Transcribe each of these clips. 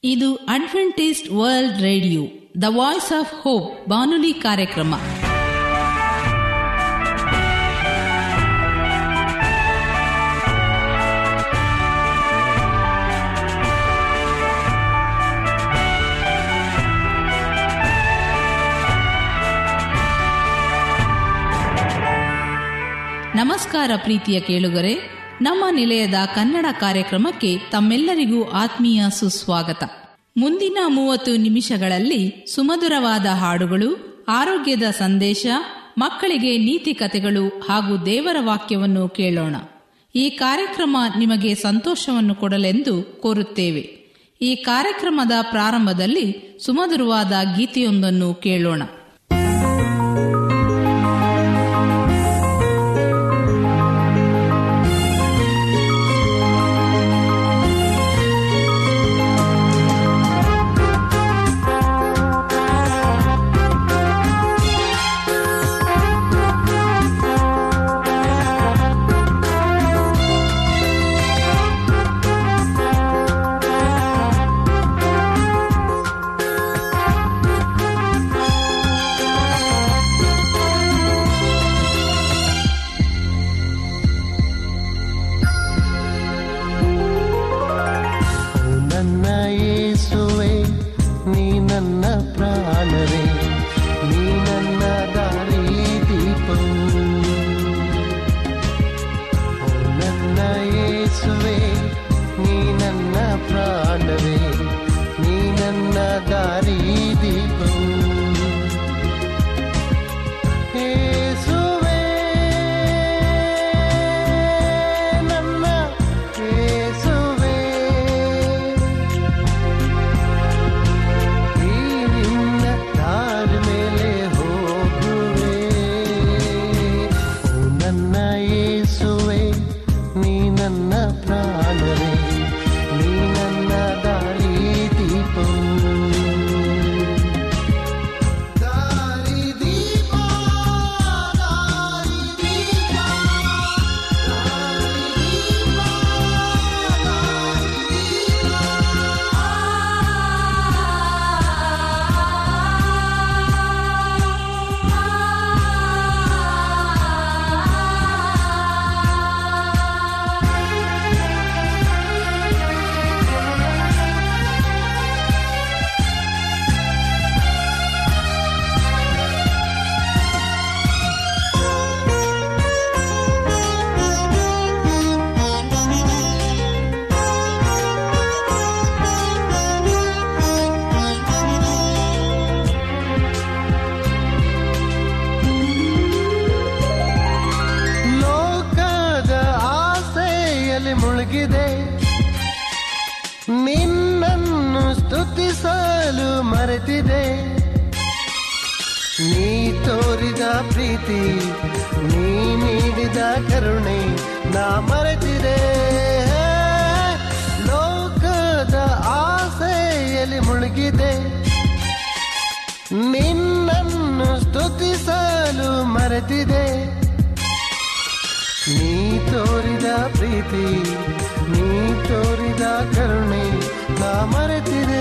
ಇದು Adventist world radio the voice of hope ಬಾನುಲಿ ಕಾರ್ಯಕ್ರಮ ನಮಸ್ಕಾರ ಪ್ರೀತಿಯ ಕೇಳುಗರೆ ನಮ್ಮ ನಿಲಯದ ಕನ್ನಡ ಕಾರ್ಯಕ್ರಮಕ್ಕೆ ತಮ್ಮೆಲ್ಲರಿಗೂ ಆತ್ಮೀಯ ಸುಸ್ವಾಗತ ಮುಂದಿನ ಮೂವತ್ತು ನಿಮಿಷಗಳಲ್ಲಿ ಸುಮಧುರವಾದ ಹಾಡುಗಳು ಆರೋಗ್ಯದ ಸಂದೇಶ ಮಕ್ಕಳಿಗೆ ನೀತಿ ಕಥೆಗಳು ಹಾಗೂ ದೇವರ ವಾಕ್ಯವನ್ನು ಕೇಳೋಣ ಈ ಕಾರ್ಯಕ್ರಮ ನಿಮಗೆ ಸಂತೋಷವನ್ನು ಕೊಡಲೆಂದು ಕೋರುತ್ತೇವೆ ಈ ಕಾರ್ಯಕ್ರಮದ ಪ್ರಾರಂಭದಲ್ಲಿ ಸುಮಧುರವಾದ ಗೀತೆಯೊಂದನ್ನು ಕೇಳೋಣ ನನ್ನ ಯೇಸುವೆ ನೀ ನನ್ನ ಪ್ರಾಣವೇ ನೀ ನನ್ನ ದಾರಿ ದೀಪವು ಓ ನನ್ನ ಯೇಸುವೆ ನೀ ನನ್ನ ಪ್ರಾಣವೇ ನೀ ನನ್ನ ದಾರಿ ದೀಪವು ಯೇಸುವೆ ನನ್ನ ಯೇಸುವೆ ಈ ನಿನ್ನ ದಾರ ಮೇಲೆ ಹೋಗುವೆ ಓ ನನ್ನ ಯೇಸುವೆ ನೀ ನನ್ನ ಪ್ರಾಣವೇ ನೀ ನನ್ನ ದಾರಿ ದೀಪವು ದಾರಿ ದೀಪ ದಾರಿ ದೀಪ ದಾರಿ ದೀಪ ದಾರಿ ದೀಪ ಲೋಕದ ಆಸೆಯಲ್ಲಿ ಮುಳುಗಿದೆ ನಿನ್ನನ್ನು ಸ್ತುತಿಸಲು ಮರೆತಿದೆ ನೀ ತೋರಿದ ಪ್ರೀತಿ ನೀ ನೀಡಿದ ಕರುಣೆ ನಾ ಮರೆತಿದೆ ಲೋಕದ ಆಸೆಯಲ್ಲಿ ಮುಳುಗಿದೆ ನಿನ್ನನ್ನು ಸ್ತುತಿಸಲು ಮರೆತಿದೆ ನೀ ತೋರಿದ ಪ್ರೀತಿ ನೀ ತೋರಿದ ಕರುಣೆ ನಾ ಮರೆತಿದೆ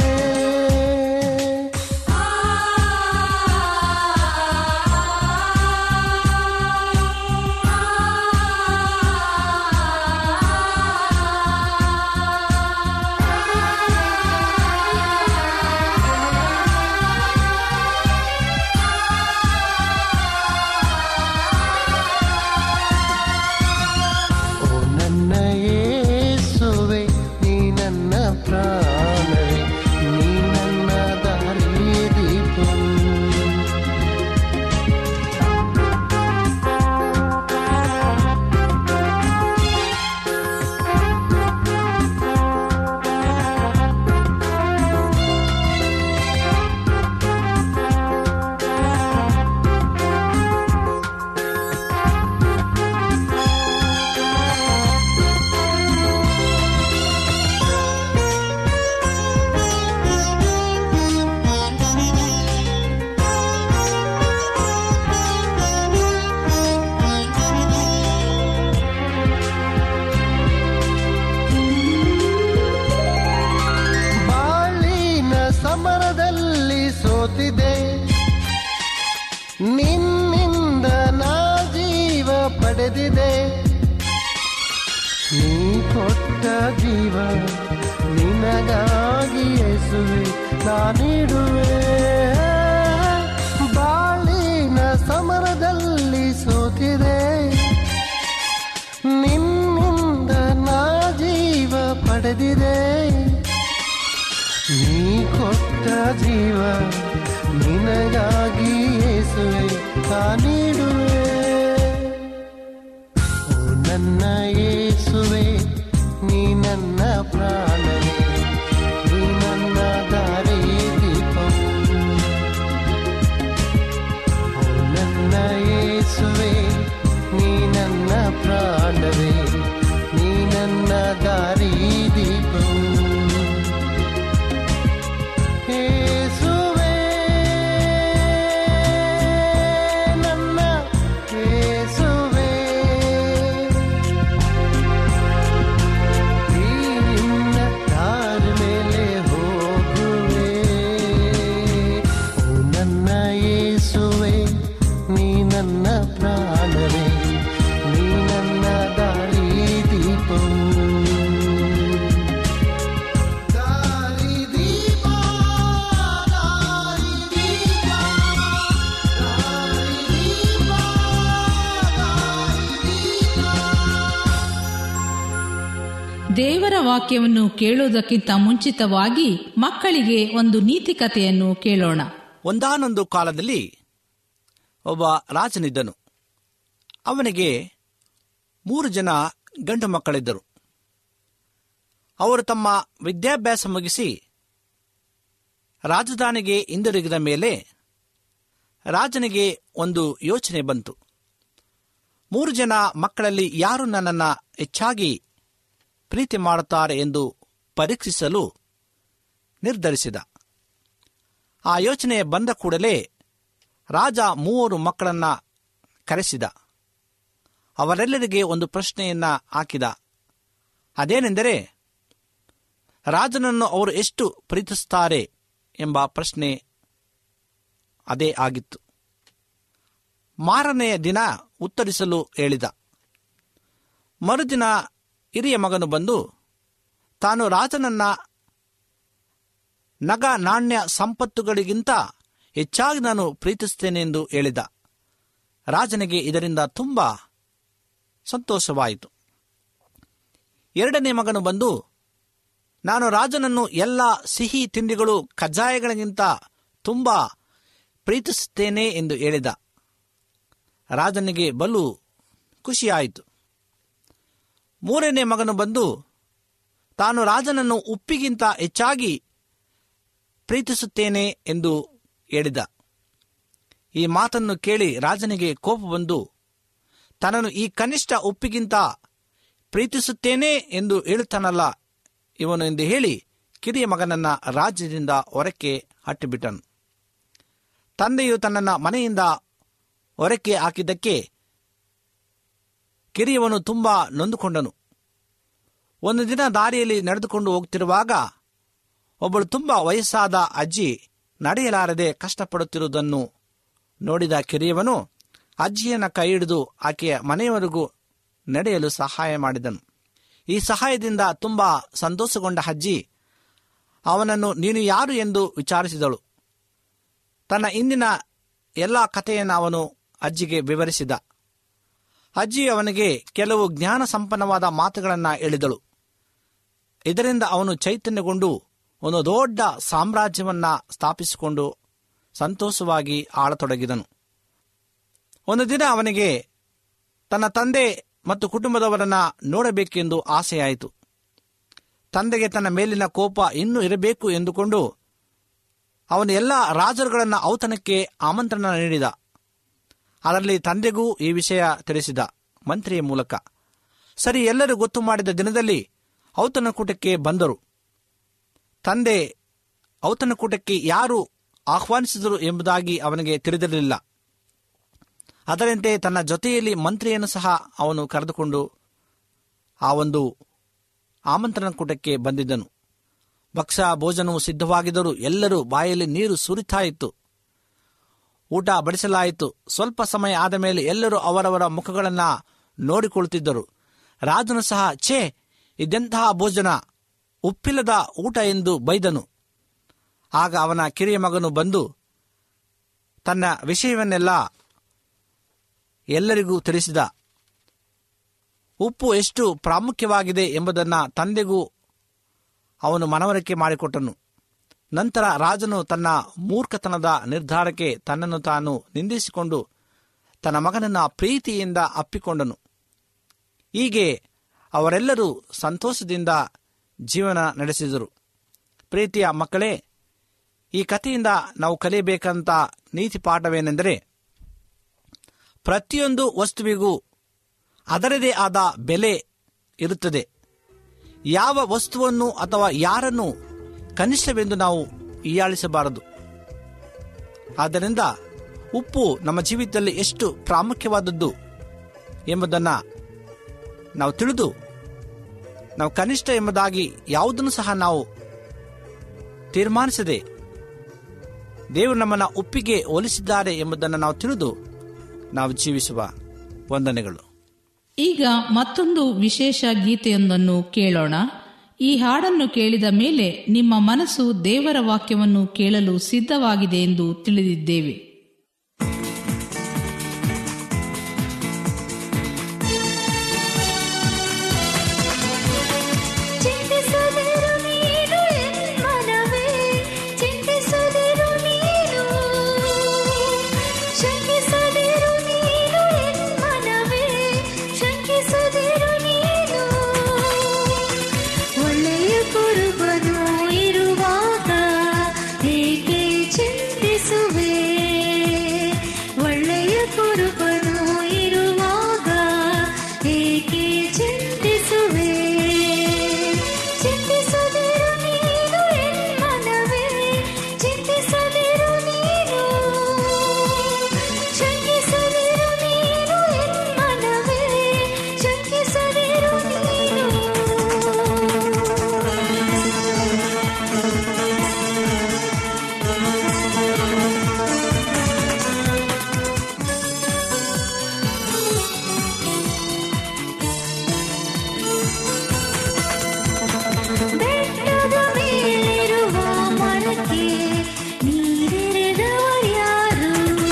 ಓ ನನ್ನ ಯೇಸುವೆ ನೀ ನನ್ನ ಪ್ರ ನಾನಿಡುವೆ ಬಾಳಿನ ಸಮರದಲ್ಲಿ ಸೋತಿದೆ ನಿನ್ನಿಂದ ನಾ ಜೀವ ಪಡೆದಿದೆ ನೀ ಕೊಟ್ಟ ಜೀವ ನಿನಗಾಗಿ ಯೇಸುವೆ ನಾನಿಡುವೆ ಓ ನನ್ನ ಯೇಸುವೆ ನೀ ನನ್ನ ಪ್ರಾಣವೇ ನೀ ನನ್ನ ದಾರಿ ದೀಪವು ಓ ನನ್ನ ಯೇಸುವೆ ನೀ ನನ್ನ ಪ್ರಾಣವೇ ನೀ ನನ್ನ ದಾರಿ ದೀಪವು ಯೇಸುವೇ ನನ್ನ ಯೇಸುವೇ ಈ ನಿನ್ನ ದಾರಿ ಮೇಲೆ ಹೋಗುವೆ ಓ ನನ್ನ ಯೇಸುವೆ ನೀ ನನ್ನ ಪ್ರಾಣವೇ ನೀ ನನ್ನ ದಾರಿ ದೀಪವು ದಾರಿ ದೀಪ ದಾರಿ ದೀಪ ದಾರಿ ದೀಪ ದಾರಿ ದೀಪ ದೇವರ ವಾಕ್ಯವನ್ನು ಕೇಳುವುದಕ್ಕಿಂತ ಮುಂಚಿತವಾಗಿ ಮಕ್ಕಳಿಗೆ ಒಂದು ನೀತಿ ಕಥೆಯನ್ನು ಕೇಳೋಣ ಒಂದಾನೊಂದು ಕಾಲದಲ್ಲಿ ಒಬ್ಬ ರಾಜನಿದ್ದನು ಅವನಿಗೆ ಮೂರು ಜನ ಗಂಡು ಮಕ್ಕಳಿದ್ದರು ಅವರು ತಮ್ಮ ವಿದ್ಯಾಭ್ಯಾಸ ಮುಗಿಸಿ ರಾಜಧಾನಿಗೆ ಹಿಂದಿರುಗಿದ ಮೇಲೆ ರಾಜನಿಗೆ ಒಂದು ಯೋಚನೆ ಬಂತು ಮೂರು ಜನ ಮಕ್ಕಳಲ್ಲಿ ಯಾರು ನನ್ನನ್ನು ಹೆಚ್ಚಾಗಿ ಪ್ರೀತಿ ಮಾಡುತ್ತಾರೆ ಎಂದು ಪರೀಕ್ಷಿಸಲು ನಿರ್ಧರಿಸಿದ ಆ ಯೋಚನೆ ಬಂದ ಕೂಡಲೇ ರಾಜ ಮೂವರು ಮಕ್ಕಳನ್ನ ಕರೆಸಿದ ಅವರೆಲ್ಲರಿಗೆ ಒಂದು ಪ್ರಶ್ನೆಯನ್ನ ಹಾಕಿದ ಅದೇನೆಂದರೆ ರಾಜನನ್ನು ಅವರು ಎಷ್ಟು ಪ್ರೀತಿಸುತ್ತಾರೆ ಎಂಬ ಪ್ರಶ್ನೆ ಅದೇ ಆಗಿತ್ತು ಮಾರನೆಯ ದಿನ ಉತ್ತರಿಸಲು ಹೇಳಿದ ಮರುದಿನ ಹಿರಿಯ ಮಗನು ಬಂದು ತಾನು ರಾಜನನ್ನ ನಗ ನಾಣ್ಯ ಸಂಪತ್ತುಗಳಿಗಿಂತ ಹೆಚ್ಚಾಗಿ ನಾನು ಪ್ರೀತಿಸುತ್ತೇನೆ ಎಂದು ಹೇಳಿದ ರಾಜನಿಗೆ ಇದರಿಂದ ತುಂಬ ಸಂತೋಷವಾಯಿತು ಎರಡನೇ ಮಗನು ಬಂದು ನಾನು ರಾಜನನ್ನು ಎಲ್ಲ ಸಿಹಿ ತಿಂಡಿಗಳು ಕಜ್ಜಾಯಗಳಿಗಿಂತ ತುಂಬ ಪ್ರೀತಿಸುತ್ತೇನೆ ಎಂದು ಹೇಳಿದ ರಾಜನಿಗೆ ಬಲು ಖುಷಿಯಾಯಿತು ಮೂರನೇ ಮಗನು ಬಂದು ತಾನು ರಾಜನನ್ನು ಉಪ್ಪಿಗಿಂತ ಹೆಚ್ಚಾಗಿ ಪ್ರೀತಿಸುತ್ತೇನೆ ಎಂದು ಹೇಳಿದ ಈ ಮಾತನ್ನು ಕೇಳಿ ರಾಜನಿಗೆ ಕೋಪ ಬಂದು ತನ್ನನ್ನು ಈ ಕನಿಷ್ಠ ಉಪ್ಪಿಗಿಂತ ಪ್ರೀತಿಸುತ್ತೇನೆ ಎಂದು ಹೇಳುತ್ತಾನಲ್ಲ ಇವನು ಎಂದು ಹೇಳಿ ಕಿರಿಯ ಮಗನನ್ನ ರಾಜ್ಯದಿಂದ ಹೊರಕ್ಕೆ ಹಟ್ಟಿಬಿಟ್ಟನು ತಂದೆಯು ತನ್ನನ್ನು ಮನೆಯಿಂದ ಹೊರಕ್ಕೆ ಹಾಕಿದ್ದಕ್ಕೆ ಕಿರಿಯವನು ತುಂಬ ನೊಂದುಕೊಂಡನು ಒಂದು ದಿನ ದಾರಿಯಲ್ಲಿ ನಡೆದುಕೊಂಡು ಹೋಗ್ತಿರುವಾಗ ಒಬ್ಬಳು ತುಂಬ ವಯಸ್ಸಾದ ಅಜ್ಜಿ ನಡೆಯಲಾರದೆ ಕಷ್ಟಪಡುತ್ತಿರುವುದನ್ನು ನೋಡಿದ ಕಿರಿಯವನು ಅಜ್ಜಿಯನ್ನ ಕೈ ಹಿಡಿದು ಆಕೆಯ ಮನೆಯವರೆಗೂ ನಡೆಯಲು ಸಹಾಯ ಮಾಡಿದನು ಈ ಸಹಾಯದಿಂದ ತುಂಬ ಸಂತೋಷಗೊಂಡ ಅಜ್ಜಿ ಅವನನ್ನು ನೀನು ಯಾರು ಎಂದು ವಿಚಾರಿಸಿದಳು ತನ್ನ ಇಂದಿನ ಎಲ್ಲ ಕಥೆಯನ್ನು ಅವನು ಅಜ್ಜಿಗೆ ವಿವರಿಸಿದ ಅಜ್ಜಿ ಅವನಿಗೆ ಕೆಲವು ಜ್ಞಾನ ಸಂಪನ್ನವಾದ ಮಾತುಗಳನ್ನು ಹೇಳಿದಳು ಇದರಿಂದ ಅವನು ಚೈತನ್ಯಗೊಂಡು ಒಂದು ದೊಡ್ಡ ಸಾಮ್ರಾಜ್ಯವನ್ನ ಸ್ಥಾಪಿಸಿಕೊಂಡು ಸಂತೋಷವಾಗಿ ಆಳತೊಡಗಿದನು ಒಂದು ದಿನ ಅವನಿಗೆ ತನ್ನ ತಂದೆ ಮತ್ತು ಕುಟುಂಬದವರನ್ನ ನೋಡಬೇಕೆಂದು ಆಸೆಯಾಯಿತು ತಂದೆಗೆ ತನ್ನ ಮೇಲಿನ ಕೋಪ ಇನ್ನೂ ಇರಬೇಕು ಎಂದುಕೊಂಡು ಅವನು ಎಲ್ಲ ರಾಜರುಗಳನ್ನು ಔತಣಕ್ಕೆ ಆಮಂತ್ರಣ ನೀಡಿದ ಅದರಲ್ಲಿ ತಂದೆಗೂ ಈ ವಿಷಯ ತಿಳಿಸಿದ ಮಂತ್ರಿಯ ಮೂಲಕ ಸರಿ ಎಲ್ಲರೂ ಗೊತ್ತು ಮಾಡಿದ ದಿನದಲ್ಲಿ ಔತಣಕೂಟಕ್ಕೆ ಬಂದರು ತಂದೆ ಔತಣಕೂಟಕ್ಕೆ ಯಾರು ಆಹ್ವಾನಿಸಿದರು ಎಂಬುದಾಗಿ ಅವನಿಗೆ ತಿಳಿದಿರಲಿಲ್ಲ ಅದರಂತೆ ತನ್ನ ಜೊತೆಯಲ್ಲಿ ಮಂತ್ರಿಯನ್ನು ಸಹ ಅವನು ಕರೆದುಕೊಂಡು ಆ ಒಂದು ಆಮಂತ್ರಣ ಕೂಟಕ್ಕೆ ಬಂದಿದ್ದನು ಭಕ್ಷ್ಯ ಭೋಜನವು ಸಿದ್ಧವಾಗಿದ್ದರೂ ಎಲ್ಲರೂ ಬಾಯಲ್ಲಿ ನೀರು ಸುರಿತಾ ಇತ್ತು ಊಟ ಬಡಿಸಲಾಯಿತು ಸ್ವಲ್ಪ ಸಮಯ ಆದ ಮೇಲೆ ಎಲ್ಲರೂ ಅವರವರ ಮುಖಗಳನ್ನು ನೋಡಿಕೊಳ್ಳುತ್ತಿದ್ದರು ರಾಜನು ಸಹ ಛೇ ಇದೆಂತಹ ಭೋಜನ ಉಪ್ಪಿಲ್ಲದ ಊಟ ಎಂದು ಬೈದನು ಆಗ ಅವನ ಕಿರಿಯ ಮಗನು ಬಂದು ತನ್ನ ವಿಷಯವನ್ನೆಲ್ಲ ಎಲ್ಲರಿಗೂ ತಿಳಿಸಿದ ಉಪ್ಪು ಎಷ್ಟು ಪ್ರಾಮುಖ್ಯವಾಗಿದೆ ಎಂಬುದನ್ನು ತಂದೆಗೂ ಅವನು ಮನವರಿಕೆ ಮಾಡಿಕೊಟ್ಟನು ನಂತರ ರಾಜನು ತನ್ನ ಮೂರ್ಖತನದ ನಿರ್ಧಾರಕ್ಕೆ ತನ್ನನ್ನು ತಾನು ನಿಂದಿಸಿಕೊಂಡು ತನ್ನ ಮಗನನ್ನು ಪ್ರೀತಿಯಿಂದ ಅಪ್ಪಿಕೊಂಡನು ಹೀಗೆ ಅವರೆಲ್ಲರೂ ಸಂತೋಷದಿಂದ ಜೀವನ ನಡೆಸಿದರು ಪ್ರೀತಿಯ ಮಕ್ಕಳೇ ಈ ಕಥೆಯಿಂದ ನಾವು ಕಲಿಯಬೇಕಂತ ನೀತಿ ಪಾಠವೇನೆಂದರೆ ಪ್ರತಿಯೊಂದು ವಸ್ತುವಿಗೂ ಅದರದೇ ಆದ ಬೆಲೆ ಇರುತ್ತದೆ ಯಾವ ವಸ್ತುವನ್ನು ಅಥವಾ ಯಾರನ್ನು ಕನಿಷ್ಠವೆಂದು ನಾವು ಹೀಯಾಳಿಸಬಾರದು ಆದ್ದರಿಂದ ಉಪ್ಪು ನಮ್ಮ ಜೀವಿತದಲ್ಲಿ ಎಷ್ಟು ಪ್ರಾಮುಖ್ಯವಾದದ್ದು ಎಂಬುದನ್ನು ನಾವು ತಿಳಿದು ನಾವು ಕನಿಷ್ಠ ಎಂಬುದಾಗಿ ಯಾವುದನ್ನು ಸಹ ನಾವು ತೀರ್ಮಾನಿಸದೆ ದೇವರು ನಮ್ಮನ್ನು ಉಪ್ಪಿಗೆ ಹೋಲಿಸಿದ್ದಾರೆ ಎಂಬುದನ್ನು ನಾವು ತಿಳಿದು ನಾವು ಜೀವಿಸುವ ವಂದನೆಗಳು ಈಗ ಮತ್ತೊಂದು ವಿಶೇಷ ಗೀತೆಯೊಂದನ್ನು ಕೇಳೋಣ ಈ ಹಾಡನ್ನು ಕೇಳಿದ ಮೇಲೆ ನಿಮ್ಮ ಮನಸ್ಸು ದೇವರ ವಾಕ್ಯವನ್ನು ಕೇಳಲು ಸಿದ್ಧವಾಗಿದೆ ಎಂದು ತಿಳಿದಿದ್ದೇವೆ ಚಿಂತಿಸದಿರು ನೀನು ಎನ್ಮನವೇ ಚಿಂತಿಸದಿರು ನೀನು ಶಂಕಿಸದಿರು ನೀನು ಎನ್ಮನವೇ ಶಂಕಿಸದಿರು ನೀನು ಒಳ್ಳೆಯ ಕುರುಬನು ಇರುವಾಗ ಏಕೆ ಚಿಂತಿಸುವೆ ಒಳ್ಳೆಯ ಕುರುಬನು ಇರುವಾಗ ಏಕೆ ಚಿಂತಿಸುವೆ ಚಿಂತಿಸದಿರು ನೀನು ಎನ್ಮನವೇ ಚಿಂತಿಸದಿರು ನೀನು ಶಂಕಿಸದಿರು ನೀನು ಎನ್ಮನವೇ ಶಂಕಿಸದಿರು ನೀನು ಬೆಟ್ಟದ ಮೇಲಿರುವ ಮರಕ್ಕೆ ನೀರೆರೆದವರ್ಯಾರು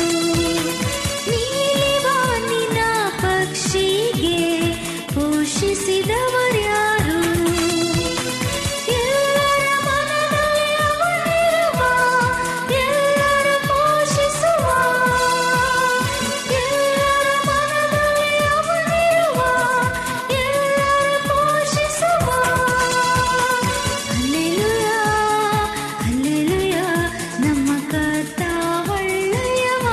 ನೀಲಿವಾನಿನ ಪಕ್ಷಿಗೆ ಪೋಷಿಸಿದವರ್ಯಾರು ಎಲ್ಲರ ಮನದಲ್ಲಿ ಅವನಿರುವ ಎಲ್ಲರ ಪೋಷಿಸುವ ಎಲ್ಲರ ಮನದಲ್ಲಿ ಅವನಿರುವ ಎಲ್ಲರ ಪೋಷಿಸುವ ಅಲ್ಲೆಲುಯ ಅಲ್ಲೆಲುಯ ನಮ್ಮ ಕರ್ತ ಒಳ್ಳೆಯವ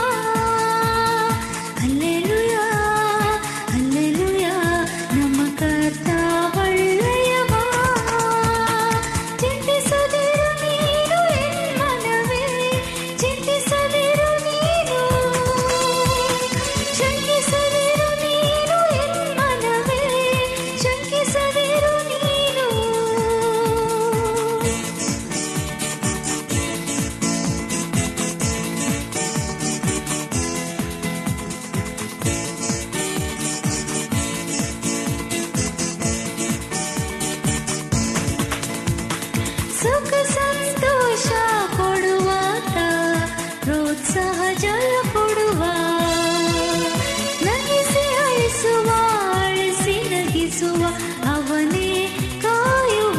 ಅಲ್ಲೆಲುಯ ಅಲ್ಲೆಲುಯ ನಮ್ಮ ಕರ್ತ ಒಳ್ಳೆಯವ ಚಿಂತಿಸದಿರು ನೀನು ಎನ್ಮನವೇ ಚಿಂತಿಸದಿರು ನೀನು ಶಂಕಿಸದಿರು ನೀನು ಎನ್ಮನವೇ ಶಂಕಿಸದಿರು ನೀನು ಸುಖ ಸಂತೋಷ ಕೊಡುವಾತ ಪ್ರೋತ್ಸಾಹ ಜಲ ಕೊಡುವ ನಗಿಸಿ ಅಳಿಸುವ ಅಳಿಸಿ ನಗಿಸುವ ಅವನೇ ಕಾಯುವ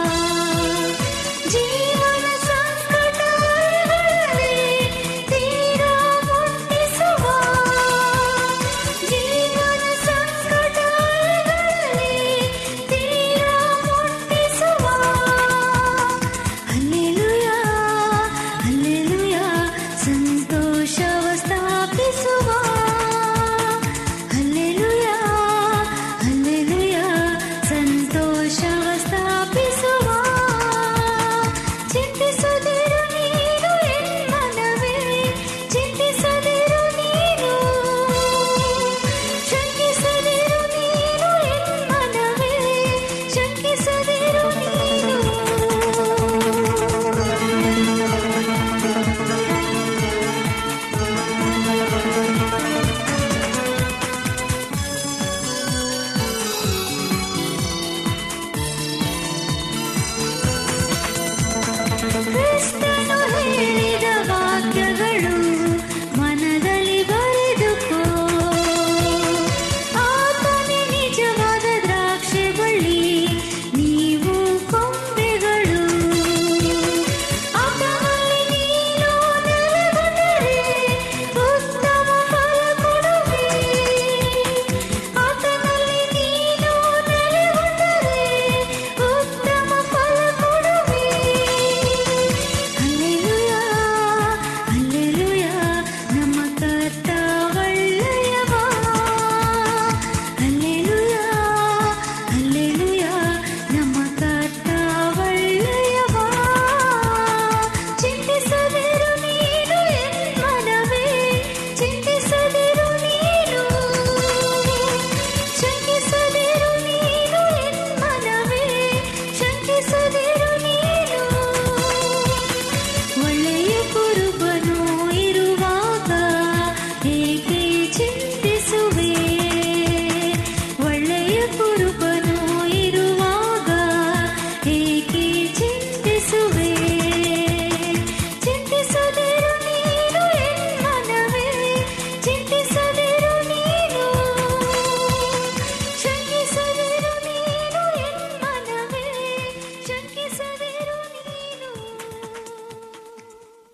ಜೀವನ ಸಂಕಟಗಳಲ್ಲಿ ತೀರಾ ಮುಟ್ಟಿಸುವ ಜೀವನ ಸಂಕಟಗಳಲ್ಲಿ ತೀರಾ ಮುಟ್ಟಿಸುವ ಅಲ್ಲೆಲುಯ ಅಲ್ಲೆಲುಯ ಸಂತೋಷವ ಸ್ಥಾಪಿಸುವ ಅಲ್ಲೆಲುಯ ಅಲ್ಲೆಲುಯ ಸಂತೋಷವ ಸ್ಥಾಪಿಸುವ ಚಿಂತಿಸದಿರು ನೀನು ಎನ್ಮನವೇ ಚಿಂತಿಸದಿರು ನೀನು ಶಂಕಿಸದಿರು ನೀನು ಎನ್ಮನವೇ ಶಂಕಿಸದಿರು ನೀನು ಕ್ರಿಸ್ತನು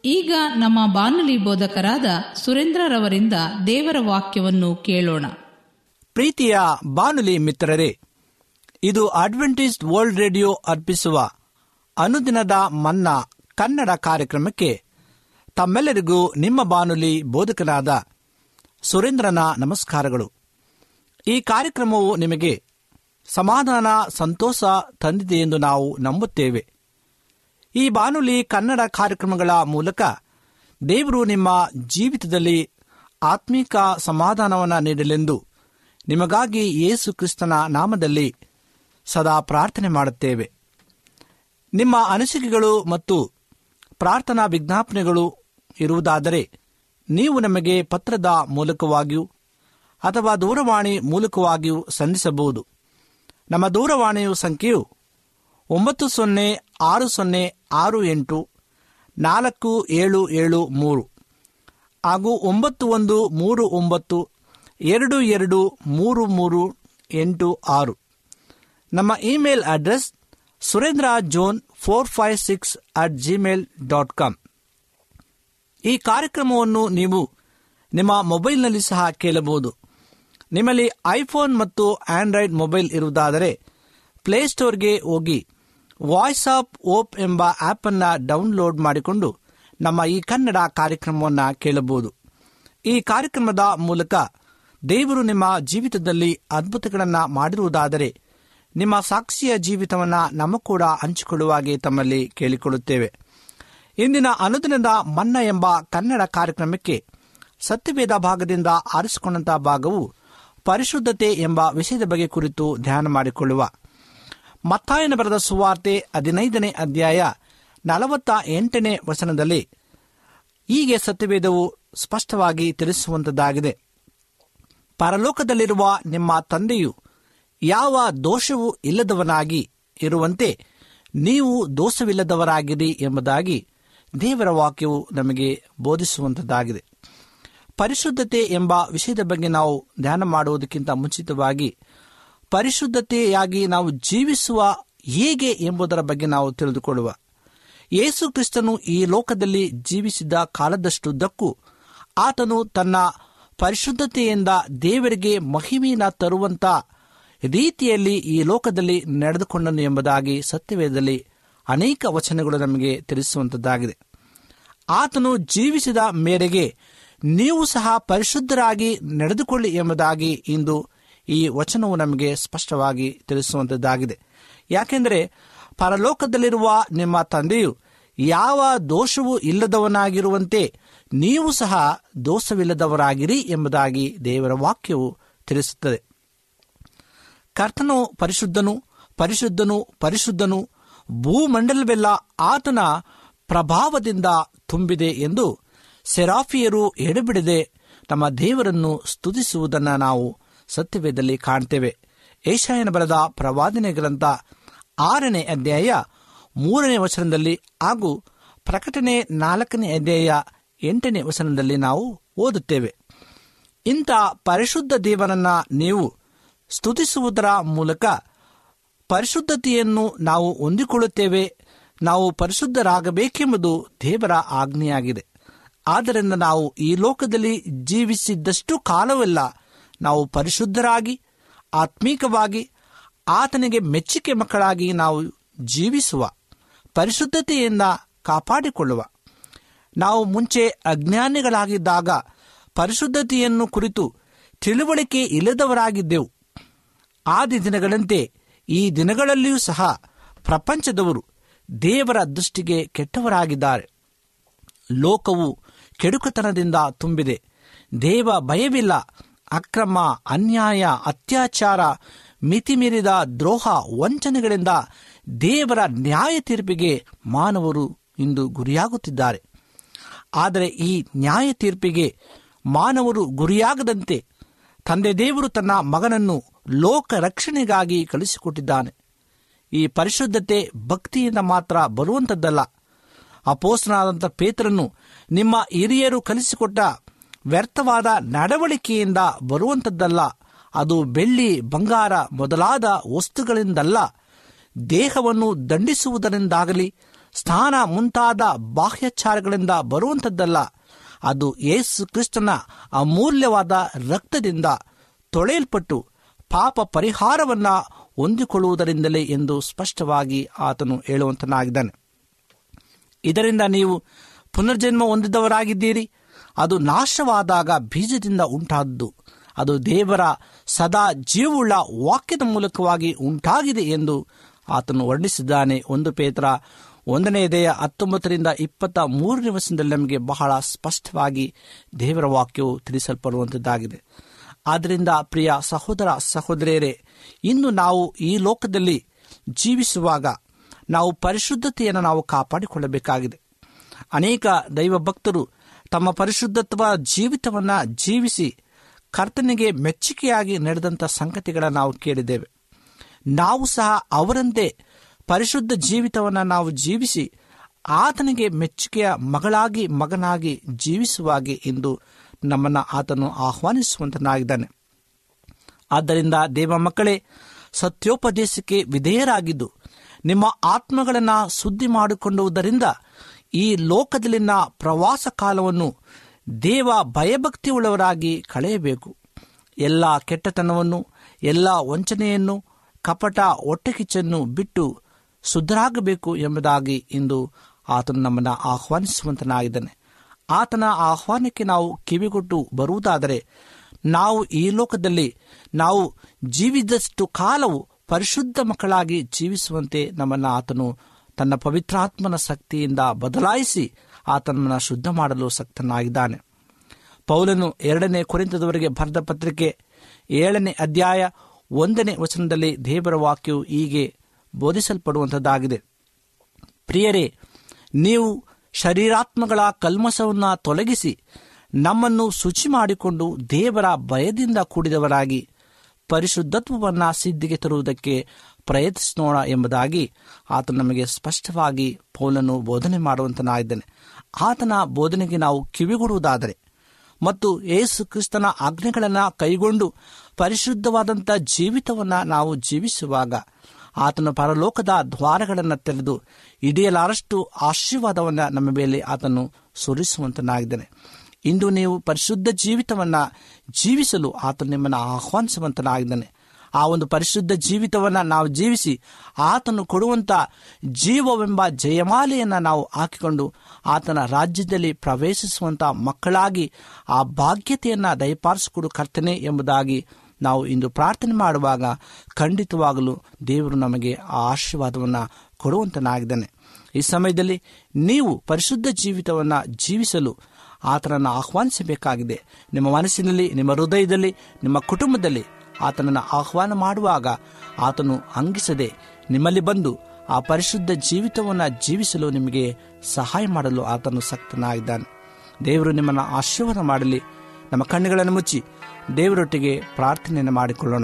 ಈಗ ನಮ್ಮ ಬಾನುಲಿ ಬೋಧಕರಾದ ಸುರೇಂದ್ರರವರಿಂದ ದೇವರ ವಾಕ್ಯವನ್ನು ಕೇಳೋಣ ಪ್ರೀತಿಯ ಬಾನುಲಿ ಮಿತ್ರರೇ ಇದು ಅಡ್ವೆಂಟಿಸ್ ವರ್ಲ್ಡ್ ರೇಡಿಯೋ ಅರ್ಪಿಸುವ ಅನುದಿನದ ಮನ್ನಾ ಕನ್ನಡ ಕಾರ್ಯಕ್ರಮಕ್ಕೆ ತಮ್ಮೆಲ್ಲರಿಗೂ ನಿಮ್ಮ ಬಾನುಲಿ ಬೋಧಕನಾದ ಸುರೇಂದ್ರನ ನಮಸ್ಕಾರಗಳು ಈ ಕಾರ್ಯಕ್ರಮವು ನಿಮಗೆ ಸಮಾಧಾನ ಸಂತೋಷ ತಂದಿದೆ ಎಂದು ನಾವು ನಂಬುತ್ತೇವೆ ಈ ಬಾನುಲಿ ಕನ್ನಡ ಕಾರ್ಯಕ್ರಮಗಳ ಮೂಲಕ ದೇವರು ನಿಮ್ಮ ಜೀವಿತದಲ್ಲಿ ಆತ್ಮಿಕ ಸಮಾಧಾನವನ್ನು ನೀಡಲೆಂದು ನಿಮಗಾಗಿ ಯೇಸು ಕ್ರಿಸ್ತನ ನಾಮದಲ್ಲಿ ಸದಾ ಪ್ರಾರ್ಥನೆ ಮಾಡುತ್ತೇವೆ ನಿಮ್ಮ ಅನಿಸಿಕೆಗಳು ಮತ್ತು ಪ್ರಾರ್ಥನಾ ವಿಜ್ಞಾಪನೆಗಳು ಇರುವುದಾದರೆ ನೀವು ನಮಗೆ ಪತ್ರದ ಮೂಲಕವಾಗಿಯೂ ಅಥವಾ ದೂರವಾಣಿ ಮೂಲಕವಾಗಿಯೂ ಸಂಧಿಸಬಹುದು ನಮ್ಮ ದೂರವಾಣಿಯು ಸಂಖ್ಯೆಯು ಒಂಬತ್ತು ಸೊನ್ನೆ ಆರು ಸೊನ್ನೆ ಆರು ಎಂಟು ನಾಲ್ಕು ಏಳು ಏಳು ಮೂರು ಹಾಗೂ ಒಂಬತ್ತು ಒಂದು ಮೂರು ಒಂಬತ್ತು ಎರಡು ಎರಡು ಮೂರು ಮೂರು ಎಂಟು ಆರು ನಮ್ಮ email address Surendra John four five six at Gmail dot com ಈ ಕಾರ್ಯಕ್ರಮವನ್ನು ನೀವು ನಿಮ್ಮ ಮೊಬೈಲ್ನಲ್ಲಿ ಸಹ ಕೇಳಬಹುದು ನಿಮ್ಮಲ್ಲಿ ಐಫೋನ್ ಮತ್ತು ಆಂಡ್ರಾಯ್ಡ್ ಮೊಬೈಲ್ ಇರುವುದಾದರೆ ಪ್ಲೇಸ್ಟೋರ್ಗೆ ಹೋಗಿ ವಾಯ್ಸ್ ಆಫ್ ಓಪ್ ಎಂಬ ಆಪ್ ಅನ್ನ ಡೌನ್ಲೋಡ್ ಮಾಡಿಕೊಂಡು ನಮ್ಮ ಈ ಕನ್ನಡ ಕಾರ್ಯಕ್ರಮವನ್ನು ಕೇಳಬಹುದು ಈ ಕಾರ್ಯಕ್ರಮದ ಮೂಲಕ ದೇವರು ನಿಮ್ಮ ಜೀವಿತದಲ್ಲಿ ಅದ್ಭುತಗಳನ್ನು ಮಾಡಿರುವುದಾದರೆ ನಿಮ್ಮ ಸಾಕ್ಷಿಯ ಜೀವಿತವನ್ನು ನಮ್ಮ ಕೂಡ ಹಂಚಿಕೊಳ್ಳುವಾಗೆ ತಮ್ಮಲ್ಲಿ ಕೇಳಿಕೊಳ್ಳುತ್ತೇವೆ ಇಂದಿನ ಅನುದಿನದ ಮನ್ನ ಎಂಬ ಕನ್ನಡ ಕಾರ್ಯಕ್ರಮಕ್ಕೆ ಸತ್ಯವೇದ ಭಾಗದಿಂದ ಆರಿಸಿಕೊಂಡಂತಹ ಭಾಗವು ಪರಿಶುದ್ಧತೆ ಎಂಬ ವಿಷಯದ ಬಗ್ಗೆ ಕುರಿತು ಧ್ಯಾನ ಮಾಡಿಕೊಳ್ಳುವ ಮತ್ತಾಯನ ಬರೆದ ಸುವಾರ್ತೆ ಹದಿನೈದನೇ ಅಧ್ಯಾಯ ನಲವತ್ತ ಎಂಟನೇ ವಚನದಲ್ಲಿ ಹೀಗೆ ಸತ್ಯವೇದವು ಸ್ಪಷ್ಟವಾಗಿ ತಿಳಿಸುವಂತದ್ದಾಗಿದೆ ಪರಲೋಕದಲ್ಲಿರುವ ನಿಮ್ಮ ತಂದೆಯು ಯಾವ ದೋಷವೂ ಇಲ್ಲದವನಾಗಿ ಇರುವಂತೆ ನೀವು ದೋಷವಿಲ್ಲದವರಾಗಿರಿ ಎಂಬುದಾಗಿ ದೇವರ ವಾಕ್ಯವು ನಮಗೆ ಬೋಧಿಸುವಂತದ್ದಾಗಿದೆ ಪರಿಶುದ್ಧತೆ ಎಂಬ ವಿಷಯದ ಬಗ್ಗೆ ನಾವು ಧ್ಯಾನ ಮಾಡುವುದಕ್ಕಿಂತ ಮುಂಚಿತವಾಗಿ ಪರಿಶುದ್ಧತೆಯಾಗಿ ನಾವು ಜೀವಿಸುವ ಹೇಗೆ ಎಂಬುದರ ಬಗ್ಗೆ ನಾವು ತಿಳಿದುಕೊಳ್ಳುವ ಯೇಸು ಕ್ರಿಸ್ತನು ಈ ಲೋಕದಲ್ಲಿ ಜೀವಿಸಿದ ಕಾಲದಷ್ಟುದ್ದಕ್ಕೂ ಆತನು ತನ್ನ ಪರಿಶುದ್ಧತೆಯಿಂದ ದೇವರಿಗೆ ಮಹಿಮೆಯನ್ನು ತರುವಂತ ರೀತಿಯಲ್ಲಿ ಈ ಲೋಕದಲ್ಲಿ ನಡೆದುಕೊಂಡನು ಎಂಬುದಾಗಿ ಸತ್ಯವೇದದಲ್ಲಿ ಅನೇಕ ವಚನಗಳು ನಮಗೆ ತಿಳಿಸುವಂತದ್ದಾಗಿದೆ ಆತನು ಜೀವಿಸಿದ ಮೇರೆಗೆ ನೀವು ಸಹ ಪರಿಶುದ್ಧರಾಗಿ ನಡೆದುಕೊಳ್ಳಿ ಎಂಬುದಾಗಿ ಇಂದು ಈ ವಚನವು ನಮಗೆ ಸ್ಪಷ್ಟವಾಗಿ ತಿಳಿಸುವಂತದ್ದಾಗಿದೆ ಯಾಕೆಂದರೆ ಪರಲೋಕದಲ್ಲಿರುವ ನಿಮ್ಮ ತಂದೆಯು ಯಾವ ದೋಷವೂ ಇಲ್ಲದವನಾಗಿರುವಂತೆ ನೀವು ಸಹ ದೋಷವಿಲ್ಲದವರಾಗಿರಿ ಎಂಬುದಾಗಿ ದೇವರ ವಾಕ್ಯವು ತಿಳಿಸುತ್ತದೆ ಕರ್ತನು ಪರಿಶುದ್ಧನು ಪರಿಶುದ್ಧನು ಪರಿಶುದ್ಧನು ಭೂಮಂಡಲವೆಲ್ಲ ಆತನ ಪ್ರಭಾವದಿಂದ ತುಂಬಿದೆ ಎಂದು ಸೆರಾಫಿಯರು ಎಡೆಬಿಡದೆ ನಮ್ಮ ದೇವರನ್ನು ಸ್ತುತಿಸುವುದನ್ನು ನಾವು ಸತ್ಯವೇದಲ್ಲಿ ಕಾಣ್ತೇವೆ ಏಷಾಯನ ಬರೆದ ಪ್ರವಾದನೆ ಗ್ರಂಥ ಆರನೇ ಅಧ್ಯಾಯ ಮೂರನೇ ವಚನದಲ್ಲಿ ಹಾಗೂ ಪ್ರಕಟಣೆ ನಾಲ್ಕನೇ ಅಧ್ಯಾಯ ಎಂಟನೇ ವಚನದಲ್ಲಿ ನಾವು ಓದುತ್ತೇವೆ ಇಂಥ ಪರಿಶುದ್ಧ ದೇವರನ್ನ ನೀವು ಸ್ತುತಿಸುವುದರ ಮೂಲಕ ಪರಿಶುದ್ಧತೆಯನ್ನು ನಾವು ಹೊಂದಿಕೊಳ್ಳುತ್ತೇವೆ ನಾವು ಪರಿಶುದ್ಧರಾಗಬೇಕೆಂಬುದು ದೇವರ ಆಜ್ಞೆಯಾಗಿದೆ ಆದ್ದರಿಂದ ನಾವು ಈ ಲೋಕದಲ್ಲಿ ಜೀವಿಸಿದ್ದಷ್ಟು ಕಾಲವೆಲ್ಲ ನಾವು ಪರಿಶುದ್ಧರಾಗಿ ಆತ್ಮೀಕವಾಗಿ ಆತನಿಗೆ ಮೆಚ್ಚುಗೆ ಮಕ್ಕಳಾಗಿ ನಾವು ಜೀವಿಸುವ ಪರಿಶುದ್ಧತೆಯಿಂದ ಕಾಪಾಡಿಕೊಳ್ಳುವ ನಾವು ಮುಂಚೆ ಅಜ್ಞಾನಿಗಳಾಗಿದ್ದಾಗ ಪರಿಶುದ್ಧತೆಯನ್ನು ಕುರಿತು ತಿಳುವಳಿಕೆ ಇಲ್ಲದವರಾಗಿದ್ದೆವು ಆದಿ ದಿನಗಳಂತೆ ಈ ದಿನಗಳಲ್ಲಿಯೂ ಸಹ ಪ್ರಪಂಚದವರು ದೇವರ ದೃಷ್ಟಿಗೆ ಕೆಟ್ಟವರಾಗಿದ್ದಾರೆ ಲೋಕವು ಕೆಡುಕತನದಿಂದ ತುಂಬಿದೆ ದೇವ ಭಯವಿಲ್ಲ ಅಕ್ರಮ ಅನ್ಯಾಯ ಅತ್ಯಾಚಾರ ಮಿತಿಮೀರಿದ ದ್ರೋಹ ವಂಚನೆಗಳಿಂದ ದೇವರ ನ್ಯಾಯ ತೀರ್ಪಿಗೆ ಮಾನವರು ಇಂದು ಗುರಿಯಾಗುತ್ತಿದ್ದಾರೆ ಆದರೆ ಈ ನ್ಯಾಯ ತೀರ್ಪಿಗೆ ಮಾನವರು ಗುರಿಯಾಗದಂತೆ ತಂದೆ ದೇವರು ತನ್ನ ಮಗನನ್ನು ಲೋಕ ರಕ್ಷಣೆಗಾಗಿ ಕಳಿಸಿಕೊಟ್ಟಿದ್ದಾನೆ ಈ ಪರಿಶುದ್ಧತೆ ಭಕ್ತಿಯಿಂದ ಮಾತ್ರ ಬರುವಂಥದ್ದಲ್ಲ ಅಪೋಸ್ತನಾದಂಥ ಪೇತ್ರನು ನಿಮ್ಮ ಹಿರಿಯರು ಕಲಿಸಿಕೊಟ್ಟ ವ್ಯರ್ಥವಾದ ನಡವಳಿಕೆಯಿಂದ ಬರುವಂಥದ್ದಲ್ಲ ಅದು ಬೆಳ್ಳಿ ಬಂಗಾರ ಮೊದಲಾದ ವಸ್ತುಗಳಿಂದಲ್ಲ ದೇಹವನ್ನು ದಂಡಿಸುವುದರಿಂದಾಗಲಿ ಸ್ಥಾನ ಮುಂತಾದ ಬಾಹ್ಯಾಚಾರಗಳಿಂದ ಬರುವಂಥದ್ದಲ್ಲ ಅದು ಯೇಸು ಕ್ರಿಸ್ತನ ಅಮೂಲ್ಯವಾದ ರಕ್ತದಿಂದ ತೊಳೆಯಲ್ಪಟ್ಟು ಪಾಪ ಪರಿಹಾರವನ್ನ ಹೊಂದಿಕೊಳ್ಳುವುದರಿಂದಲೇ ಎಂದು ಸ್ಪಷ್ಟವಾಗಿ ಆತನು ಹೇಳುವಂತನಾಗಿದ್ದಾನೆ ಇದರಿಂದ ನೀವು ಪುನರ್ಜನ್ಮ ಹೊಂದಿದವರಾಗಿದ್ದೀರಿ ಅದು ನಾಶವಾದಾಗ ಬೀಜದಿಂದ ಉಂಟಾದ್ದು ಅದು ದೇವರ ಸದಾ ಜೀವವುಳ್ಳ ವಾಕ್ಯದ ಮೂಲಕವಾಗಿ ಉಂಟಾಗಿದೆ ಎಂದು ಆತನು ವರ್ಣಿಸಿದ್ದಾನೆ ಒಂದು ಪೇತ್ರ ಒಂದನೇ ದೇಹ ಹತ್ತೊಂಬತ್ತರಿಂದ ಇಪ್ಪತ್ತ ಮೂರನೇ ವರ್ಷದಲ್ಲಿ ನಮಗೆ ಬಹಳ ಸ್ಪಷ್ಟವಾಗಿ ದೇವರ ವಾಕ್ಯವು ತಿಳಿಸಲ್ಪಡುವಂಥದ್ದಾಗಿದೆ ಆದ್ದರಿಂದ ಪ್ರಿಯ ಸಹೋದರ ಸಹೋದರಿಯರೇ ಇನ್ನು ನಾವು ಈ ಲೋಕದಲ್ಲಿ ಜೀವಿಸುವಾಗ ನಾವು ಪರಿಶುದ್ಧತೆಯನ್ನು ನಾವು ಕಾಪಾಡಿಕೊಳ್ಳಬೇಕಾಗಿದೆ ಅನೇಕ ದೈವ ಭಕ್ತರು ತಮ್ಮ ಪರಿಶುದ್ಧತ್ವ ಜೀವಿತವನ್ನು ಜೀವಿಸಿ ಕರ್ತನಿಗೆ ಮೆಚ್ಚುಗೆಯಾಗಿ ನಡೆದಂಥ ಸಂಗತಿಗಳನ್ನು ನಾವು ಕೇಳಿದ್ದೇವೆ ನಾವು ಸಹ ಅವರಂತೆ ಪರಿಶುದ್ಧ ಜೀವಿತವನ್ನು ನಾವು ಜೀವಿಸಿ ಆತನಿಗೆ ಮೆಚ್ಚುಗೆಯ ಮಗಳಾಗಿ ಮಗನಾಗಿ ಜೀವಿಸುವಾಗೆ ಎಂದು ನಮ್ಮನ್ನು ಆತನು ಆಹ್ವಾನಿಸುವಂತನಾಗಿದ್ದಾನೆ ಆದ್ದರಿಂದ ದೇವ ಮಕ್ಕಳೇ ಸತ್ಯೋಪದೇಶಕ್ಕೆ ವಿಧೇಯರಾಗಿದ್ದು ನಿಮ್ಮ ಆತ್ಮಗಳನ್ನು ಶುದ್ಧಿ ಮಾಡಿಕೊಂಡುವುದರಿಂದ ಈ ಲೋಕದಲ್ಲಿನ ಪ್ರವಾಸ ಕಾಲವನ್ನು ದೇವ ಭಯಭಕ್ತಿಯುಳ್ಳವರಾಗಿ ಕಳೆಯಬೇಕು ಎಲ್ಲ ಕೆಟ್ಟತನವನ್ನು ಎಲ್ಲ ವಂಚನೆಯನ್ನು ಕಪಟ ಹೊಟ್ಟೆಕಿಚ್ಚನ್ನು ಬಿಟ್ಟು ಶುದ್ಧರಾಗಬೇಕು ಎಂಬುದಾಗಿ ಇಂದು ಆತನು ನಮ್ಮನ್ನು ಆಹ್ವಾನಿಸುವಂತನಾಗಿದ್ದಾನೆ ಆತನ ಆಹ್ವಾನಕ್ಕೆ ನಾವು ಕಿವಿಗೊಟ್ಟು ಬರುವುದಾದರೆ ನಾವು ಈ ಲೋಕದಲ್ಲಿ ನಾವು ಜೀವಿದಷ್ಟು ಕಾಲವು ಪರಿಶುದ್ಧ ಮಕ್ಕಳಾಗಿ ಜೀವಿಸುವಂತೆ ನಮ್ಮನ್ನು ಆತನು ತನ್ನ ಪವಿತ್ರಾತ್ಮನ ಶಕ್ತಿಯಿಂದ ಬದಲಾಯಿಸಿ ಆತನನ್ನು ಶುದ್ಧ ಮಾಡಲು ಸಕ್ತನಾಗಿದ್ದಾನೆ ಪೌಲನು ಎರಡನೇ ಕುರಿತದವರೆಗೆ ಬರೆದ ಪತ್ರಿಕೆ ಏಳನೇ ಅಧ್ಯಾಯ ಒಂದನೇ ವಚನದಲ್ಲಿ ದೇವರ ವಾಕ್ಯವು ಹೀಗೆ ಬೋಧಿಸಲ್ಪಡುವಂಥದ್ದಾಗಿದೆ ಪ್ರಿಯರೇ ನೀವು ಶರೀರಾತ್ಮಗಳ ಕಲ್ಮಸವನ್ನು ತೊಲಗಿಸಿ ನಮ್ಮನ್ನು ಶುಚಿ ಮಾಡಿಕೊಂಡು ದೇವರ ಭಯದಿಂದ ಕೂಡಿದವರಾಗಿ ಪರಿಶುದ್ಧತ್ವವನ್ನು ಸಿದ್ಧಿಗೆ ತರುವುದಕ್ಕೆ ಪ್ರಯತ್ನಿಸೋಣ ಎಂಬುದಾಗಿ ಆತ ನಮಗೆ ಸ್ಪಷ್ಟವಾಗಿ ಪೌಲನು ಬೋಧನೆ ಮಾಡುವಂತನಾಗಿದ್ದಾನೆ ಆತನ ಬೋಧನೆಗೆ ನಾವು ಕಿವಿಗೊಡುವುದಾದರೆ ಮತ್ತು ಯೇಸು ಕ್ರಿಸ್ತನ ಆಜ್ಞೆಗಳನ್ನು ಕೈಗೊಂಡು ಪರಿಶುದ್ಧವಾದಂಥ ಜೀವಿತವನ್ನು ನಾವು ಜೀವಿಸುವಾಗ ಆತನ ಪರಲೋಕದ ದ್ವಾರಗಳನ್ನು ತೆರೆದು ಹಿಡಿಯಲಾರಷ್ಟು ಆಶೀರ್ವಾದವನ್ನು ನಮ್ಮ ಮೇಲೆ ಆತನು ಸುರಿಸುವಂತನಾಗಿದ್ದಾನೆ ಇಂದು ನೀವು ಪರಿಶುದ್ಧ ಜೀವಿತವನ್ನು ಜೀವಿಸಲು ಆತ ನಿಮ್ಮನ್ನು ಆಹ್ವಾನಿಸುವಂತನಾಗಿದ್ದಾನೆ ಆ ಒಂದು ಪರಿಶುದ್ಧ ಜೀವಿತವನ್ನು ನಾವು ಜೀವಿಸಿ ಆತನು ಕೊಡುವಂಥ ಜೀವವೆಂಬ ಜಯಮಾಲೆಯನ್ನು ನಾವು ಹಾಕಿಕೊಂಡು ಆತನ ರಾಜ್ಯದಲ್ಲಿ ಪ್ರವೇಶಿಸುವಂಥ ಮಕ್ಕಳಾಗಿ ಆ ಭಾಗ್ಯತೆಯನ್ನು ದಯಪಾಲಿಸಿಕೊಡು ಕರ್ತನೆ ಎಂಬುದಾಗಿ ನಾವು ಇಂದು ಪ್ರಾರ್ಥನೆ ಮಾಡುವಾಗ ಖಂಡಿತವಾಗಲೂ ದೇವರು ನಮಗೆ ಆ ಆಶೀರ್ವಾದವನ್ನು ಕೊಡುವಂತನಾಗಿದ್ದಾನೆ ಈ ಸಮಯದಲ್ಲಿ ನೀವು ಪರಿಶುದ್ಧ ಜೀವಿತವನ್ನು ಜೀವಿಸಲು ಆತನನ್ನು ಆಹ್ವಾನಿಸಬೇಕಾಗಿದೆ ನಿಮ್ಮ ಮನಸ್ಸಿನಲ್ಲಿ ನಿಮ್ಮ ಹೃದಯದಲ್ಲಿ ನಿಮ್ಮ ಕುಟುಂಬದಲ್ಲಿ ಆತನನ್ನು ಆಹ್ವಾನ ಮಾಡುವಾಗ ಆತನು ಅಂಗಿಸದೆ ನಿಮ್ಮಲ್ಲಿ ಬಂದು ಆ ಪರಿಶುದ್ಧ ಜೀವಿತವನ್ನು ಜೀವಿಸಲು ನಿಮಗೆ ಸಹಾಯ ಮಾಡಲು ಆತನು ಸಕ್ತನಾಗಿದ್ದಾನೆ ದೇವರು ನಿಮ್ಮನ್ನು ಆಶೀರ್ವಾದ ಮಾಡಲಿ ನಮ್ಮ ಕಣ್ಣುಗಳನ್ನು ಮುಚ್ಚಿ ದೇವರೊಟ್ಟಿಗೆ ಪ್ರಾರ್ಥನೆಯನ್ನು ಮಾಡಿಕೊಳ್ಳೋಣ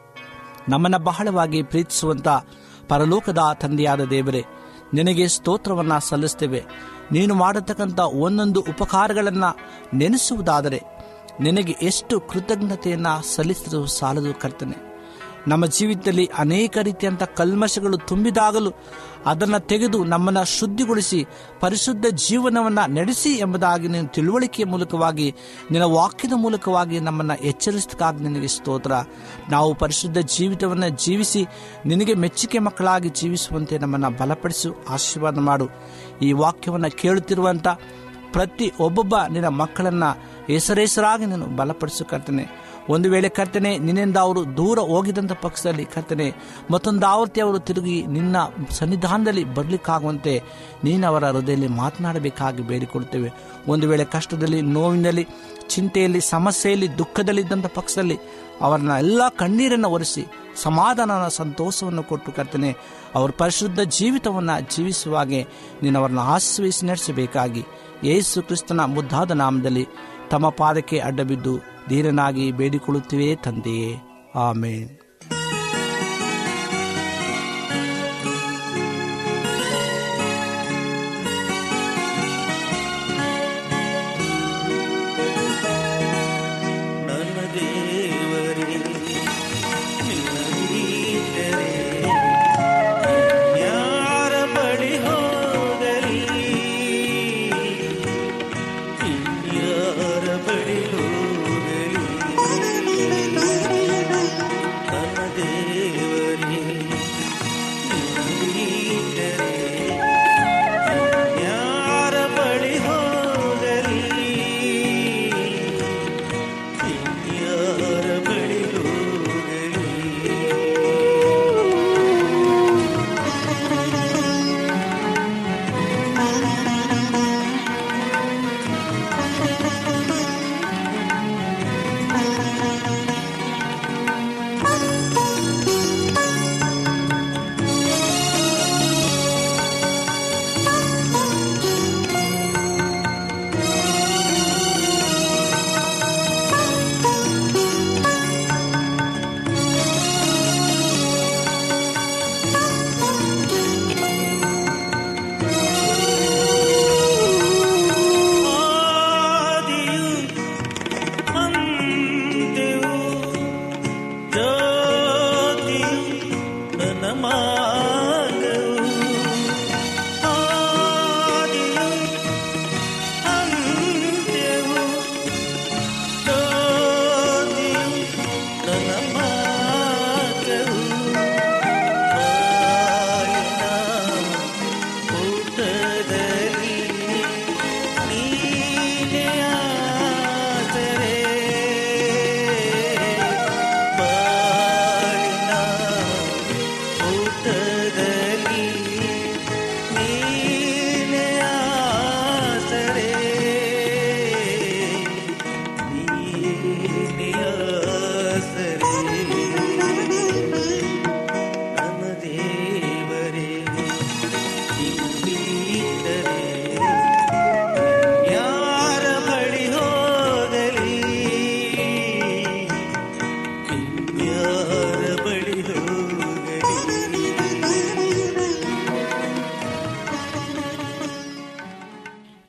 ನಮ್ಮನ್ನು ಬಹಳವಾಗಿ ಪ್ರೀತಿಸುವಂತ ಪರಲೋಕದ ತಂದೆಯಾದ ದೇವರೇ ನಿನಗೆ ಸ್ತೋತ್ರವನ್ನ ಸಲ್ಲಿಸ್ತೇವೆ ನೀನು ಮಾಡತಕ್ಕಂಥ ಒಂದೊಂದು ಉಪಕಾರಗಳನ್ನು ನೆನೆಸುವುದಾದರೆ ನಿನಗೆ ಎಷ್ಟು ಕೃತಜ್ಞತೆಯನ್ನು ಸಲ್ಲಿಸಲು ಸಾಲದು ಕರ್ತನೆ ನಮ್ಮ ಜೀವಿತದಲ್ಲಿ ಅನೇಕ ರೀತಿಯಂಥ ಕಲ್ಮಶಗಳು ತುಂಬಿದಾಗಲೂ ಅದನ್ನು ತೆಗೆದು ನಮ್ಮನ್ನು ಶುದ್ಧಿಗೊಳಿಸಿ ಪರಿಶುದ್ಧ ಜೀವನವನ್ನು ನಡೆಸಿ ಎಂಬುದಾಗಿ ನೀನು ತಿಳುವಳಿಕೆಯ ಮೂಲಕವಾಗಿ ನಿನ್ನ ವಾಕ್ಯದ ಮೂಲಕವಾಗಿ ನಮ್ಮನ್ನು ಎಚ್ಚರಿಸಕ್ಕಾಗಿ ನಿನಗೆ ಸ್ತೋತ್ರ ನಾವು ಪರಿಶುದ್ಧ ಜೀವಿತವನ್ನು ಜೀವಿಸಿ ನಿನಗೆ ಮೆಚ್ಚುಗೆ ಮಕ್ಕಳಾಗಿ ಜೀವಿಸುವಂತೆ ನಮ್ಮನ್ನು ಬಲಪಡಿಸು ಆಶೀರ್ವಾದ ಮಾಡು ಈ ವಾಕ್ಯವನ್ನು ಕೇಳುತ್ತಿರುವಂಥ ಪ್ರತಿ ಒಬ್ಬೊಬ್ಬ ನಿನ್ನ ಮಕ್ಕಳನ್ನು ಹೆಸರೆಸರಾಗಿ ನೀನು ಬಲಪಡಿಸು ಕರ್ತನೆ ಒಂದು ವೇಳೆ ಕರ್ತನೆ ನಿನ್ನಿಂದ ಅವರು ದೂರ ಹೋಗಿದಂಥ ಪಕ್ಷದಲ್ಲಿ ಕರ್ತನೆ ಮತ್ತೊಂದು ಆವರ್ತಿ ಅವರು ತಿರುಗಿ ನಿನ್ನ ಸನ್ನಿಧಾನದಲ್ಲಿ ಬರಲಿಕ್ಕಾಗುವಂತೆ ನೀನು ಅವರ ಹೃದಯದಲ್ಲಿ ಮಾತನಾಡಬೇಕಾಗಿ ಬೇಡಿಕೊಡ್ತೇವೆ ಒಂದು ವೇಳೆ ಕಷ್ಟದಲ್ಲಿ ನೋವಿನಲ್ಲಿ ಚಿಂತೆಯಲ್ಲಿ ಸಮಸ್ಯೆಯಲ್ಲಿ ದುಃಖದಲ್ಲಿದ್ದಂಥ ಪಕ್ಷದಲ್ಲಿ ಅವರನ್ನ ಎಲ್ಲ ಕಣ್ಣೀರನ್ನು ಒರೆಸಿ ಸಮಾಧಾನ ಸಂತೋಷವನ್ನು ಕೊಟ್ಟು ಕರ್ತನೆ ಅವರ ಪರಿಶುದ್ಧ ಜೀವಿತವನ್ನು ಜೀವಿಸುವಾಗೆ ನೀನು ಅವರನ್ನು ಆಶ್ರಯಿಸಿ ನಡೆಸಬೇಕಾಗಿ ಯೇಸು ಕ್ರಿಸ್ತನ ಮುದ್ದಾದ ನಾಮದಲ್ಲಿ ತಮ್ಮ ಪಾದಕ್ಕೆ ಅಡ್ಡಬಿದ್ದು ಧೀರನಾಗಿ ಬೇಡಿಕೊಳ್ಳುತ್ತಿವೆ ತಂದೆಯೇ ಆಮೇನ್